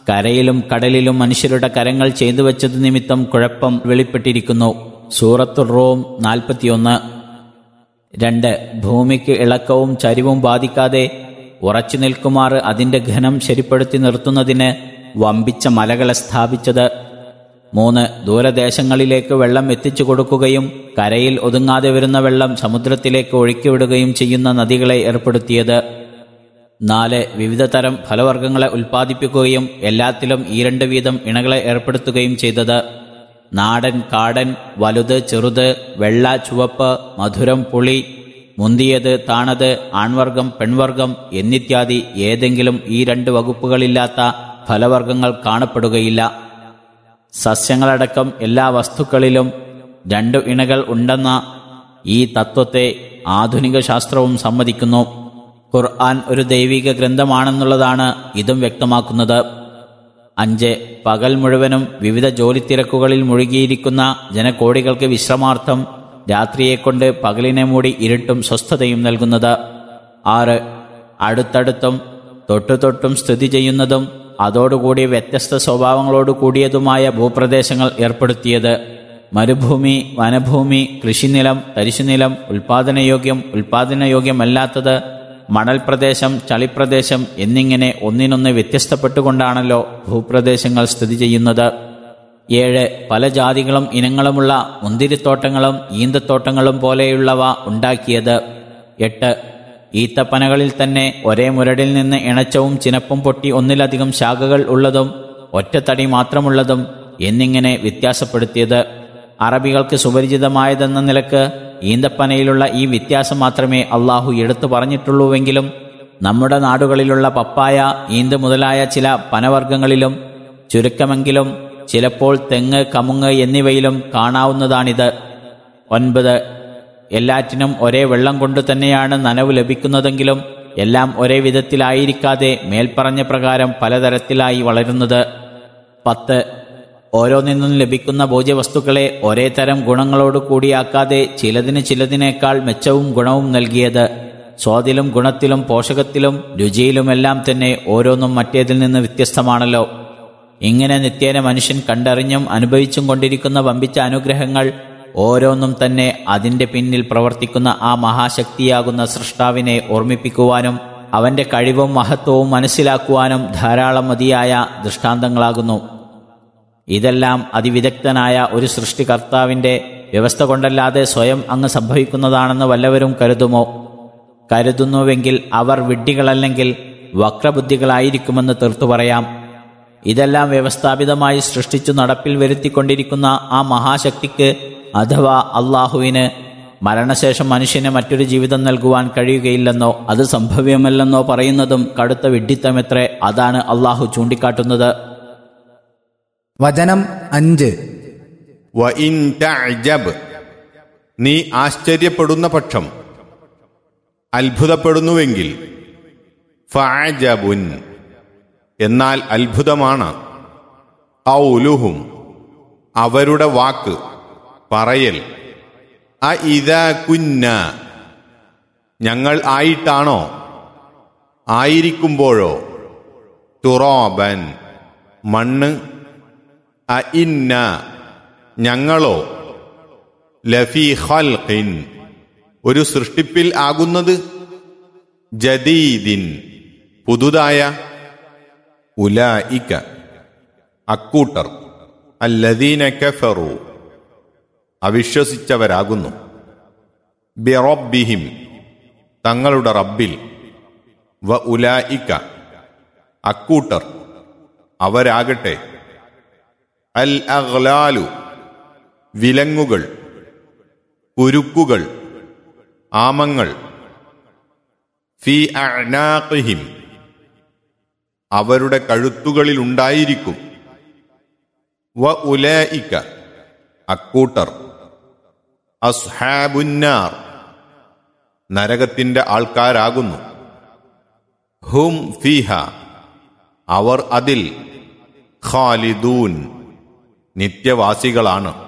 കരയിലും കടലിലും മനുഷ്യരുടെ കരങ്ങൾ ചെയ്തു വെച്ചത് നിമിത്തം കുഴപ്പം വെളിപ്പെട്ടിരിക്കുന്നു സൂറത്തു റോം നാൽപ്പത്തിയൊന്ന് രണ്ട് ഭൂമിക്ക് ഇളക്കവും ചരിവും ബാധിക്കാതെ ഉറച്ചു നിൽക്കുമാറ് അതിന്റെ ഘനം ശരിപ്പെടുത്തി നിർത്തുന്നതിന് വമ്പിച്ച മലകളെ സ്ഥാപിച്ചത് മൂന്ന് ദൂരദേശങ്ങളിലേക്ക് വെള്ളം എത്തിച്ചു കൊടുക്കുകയും കരയിൽ ഒതുങ്ങാതെ വരുന്ന വെള്ളം സമുദ്രത്തിലേക്ക് ഒഴുക്കിവിടുകയും ചെയ്യുന്ന നദികളെ ഏർപ്പെടുത്തിയത് നാല് വിവിധ തരം ഫലവർഗ്ഗങ്ങളെ ഉൽപ്പാദിപ്പിക്കുകയും എല്ലാത്തിലും ഈ രണ്ട് വീതം ഇണകളെ ഏർപ്പെടുത്തുകയും ചെയ്തത് നാടൻ കാടൻ വലുത് ചെറുത് വെള്ള ചുവപ്പ് മധുരം പുളി മുന്തിയത് താണത് ആൺവർഗം പെൺവർഗം എന്നിത്യാദി ഏതെങ്കിലും ഈ രണ്ട് വകുപ്പുകളില്ലാത്ത ഫലവർഗ്ഗങ്ങൾ കാണപ്പെടുകയില്ല സസ്യങ്ങളടക്കം എല്ലാ വസ്തുക്കളിലും രണ്ടു ഇണകൾ ഉണ്ടെന്ന ഈ തത്വത്തെ ആധുനിക ശാസ്ത്രവും സമ്മതിക്കുന്നു ഖുർആൻ ഒരു ദൈവിക ഗ്രന്ഥമാണെന്നുള്ളതാണ് ഇതും വ്യക്തമാക്കുന്നത് അഞ്ച് പകൽ മുഴുവനും വിവിധ ജോലിത്തിരക്കുകളിൽ മുഴുകിയിരിക്കുന്ന ജനകോടികൾക്ക് വിശ്രമാർത്ഥം രാത്രിയെക്കൊണ്ട് പകലിനെ മൂടി ഇരുട്ടും സ്വസ്ഥതയും നൽകുന്നത് ആറ് അടുത്തടുത്തും തൊട്ടുതൊട്ടും സ്ഥിതി ചെയ്യുന്നതും അതോടുകൂടി വ്യത്യസ്ത സ്വഭാവങ്ങളോട് കൂടിയതുമായ ഭൂപ്രദേശങ്ങൾ ഏർപ്പെടുത്തിയത് മരുഭൂമി വനഭൂമി കൃഷിനിലം തരിശുനിലം ഉൽപാദനയോഗ്യം ഉൽപാദനയോഗ്യമല്ലാത്തത് മണൽ പ്രദേശം ചളിപ്രദേശം എന്നിങ്ങനെ ഒന്നിനൊന്ന് വ്യത്യസ്തപ്പെട്ടുകൊണ്ടാണല്ലോ ഭൂപ്രദേശങ്ങൾ സ്ഥിതി ചെയ്യുന്നത് ഏഴ് പല ജാതികളും ഇനങ്ങളുമുള്ള മുന്തിരിത്തോട്ടങ്ങളും ഈന്തത്തോട്ടങ്ങളും പോലെയുള്ളവ ഉണ്ടാക്കിയത് എട്ട് ഈത്തപ്പനകളിൽ തന്നെ ഒരേ മുരടിൽ നിന്ന് ഇണച്ചവും ചിനപ്പും പൊട്ടി ഒന്നിലധികം ശാഖകൾ ഉള്ളതും ഒറ്റത്തടി മാത്രമുള്ളതും എന്നിങ്ങനെ വ്യത്യാസപ്പെടുത്തിയത് അറബികൾക്ക് സുപരിചിതമായതെന്ന നിലക്ക് ഈന്തപ്പനയിലുള്ള ഈ വ്യത്യാസം മാത്രമേ അള്ളാഹു എടുത്തു പറഞ്ഞിട്ടുള്ളൂവെങ്കിലും നമ്മുടെ നാടുകളിലുള്ള പപ്പായ ഈന്ത് മുതലായ ചില പനവർഗ്ഗങ്ങളിലും ചുരുക്കമെങ്കിലും ചിലപ്പോൾ തെങ്ങ് കമുങ്ങ് എന്നിവയിലും കാണാവുന്നതാണിത് ഒൻപത് എല്ലാറ്റിനും ഒരേ വെള്ളം കൊണ്ട് തന്നെയാണ് നനവ് ലഭിക്കുന്നതെങ്കിലും എല്ലാം ഒരേ വിധത്തിലായിരിക്കാതെ മേൽപ്പറഞ്ഞ പ്രകാരം പലതരത്തിലായി വളരുന്നത് പത്ത് ഓരോന്നിന്നും ലഭിക്കുന്ന ഭോജ്യവസ്തുക്കളെ ഒരേ തരം ഗുണങ്ങളോട് കൂടിയാക്കാതെ ചിലതിന് ചിലതിനേക്കാൾ മെച്ചവും ഗുണവും നൽകിയത് സ്വാദിലും ഗുണത്തിലും പോഷകത്തിലും രുചിയിലുമെല്ലാം തന്നെ ഓരോന്നും മറ്റേതിൽ നിന്ന് വ്യത്യസ്തമാണല്ലോ ഇങ്ങനെ നിത്യേന മനുഷ്യൻ കണ്ടറിഞ്ഞും അനുഭവിച്ചും കൊണ്ടിരിക്കുന്ന വമ്പിച്ച അനുഗ്രഹങ്ങൾ ഓരോന്നും തന്നെ അതിന്റെ പിന്നിൽ പ്രവർത്തിക്കുന്ന ആ മഹാശക്തിയാകുന്ന സൃഷ്ടാവിനെ ഓർമ്മിപ്പിക്കുവാനും അവന്റെ കഴിവും മഹത്വവും മനസ്സിലാക്കുവാനും ധാരാളം മതിയായ ദൃഷ്ടാന്തങ്ങളാകുന്നു ഇതെല്ലാം അതിവിദഗ്ധനായ ഒരു സൃഷ്ടികർത്താവിന്റെ വ്യവസ്ഥ കൊണ്ടല്ലാതെ സ്വയം അങ്ങ് സംഭവിക്കുന്നതാണെന്ന് വല്ലവരും കരുതുമോ കരുതുന്നുവെങ്കിൽ അവർ വിഡ്ഢികളല്ലെങ്കിൽ വക്രബുദ്ധികളായിരിക്കുമെന്ന് തീർത്തു പറയാം ഇതെല്ലാം വ്യവസ്ഥാപിതമായി സൃഷ്ടിച്ചു നടപ്പിൽ വരുത്തിക്കൊണ്ടിരിക്കുന്ന ആ മഹാശക്തിക്ക് അഥവാ അള്ളാഹുവിന് മരണശേഷം മനുഷ്യന് മറ്റൊരു ജീവിതം നൽകുവാൻ കഴിയുകയില്ലെന്നോ അത് സംഭവ്യമല്ലെന്നോ പറയുന്നതും കടുത്ത വിഡ്ഢിത്തമെത്രേ അതാണ് അള്ളാഹു ചൂണ്ടിക്കാട്ടുന്നത് വചനം അഞ്ച് വ ഇൻ തഅജബ് നീ ആശ്ചര്യപ്പെടുന്ന പക്ഷം അത്ഭുതപ്പെടുന്നുവെങ്കിൽ ഫഅജബുൻ എന്നാൽ അത്ഭുതമാണ് ഔലുഹും അവരുടെ വാക്ക് പറയൽ അ ഇതാ കുന്ന ഞങ്ങൾ ആയിട്ടാണോ ആയിരിക്കുമ്പോഴോ തുറോബൻ മണ്ണ് അ ഇന്ന ഞങ്ങളോ ലഫി ഖൽഖിൻ ഒരു സൃഷ്ടിപ്പിൽ ആകുന്നത് ജദീദിൻ പുതുതായ ഉലായിക്ക അക്കൂട്ടർ അല്ലദീന കഫറു അവിശ്വസിച്ചവരാകുന്നു ബിറബ്ബിഹിം തങ്ങളുടെ റബ്ബിൽ വ ഉലായിക്ക അക്കൂട്ടർ അവരാകട്ടെ അൽ അഗ്ലാലു വിലങ്ങുകൾ കുരുക്കുകൾ ആമങ്ങൾ ഫി അഅ്നാഖിഹിം അവരുടെ കഴുത്തുകളിലുണ്ടായിരിക്കും വ ഉലായിക്ക അക്കൂട്ടർ അസ്ഹാബുന്നാർ നരകത്തിന്റെ ആൾക്കാരാകുന്നു ഹും ഫീഹ അവർ അതിൽ ഖാലിദൂൻ നിത്യവാസികളാണ്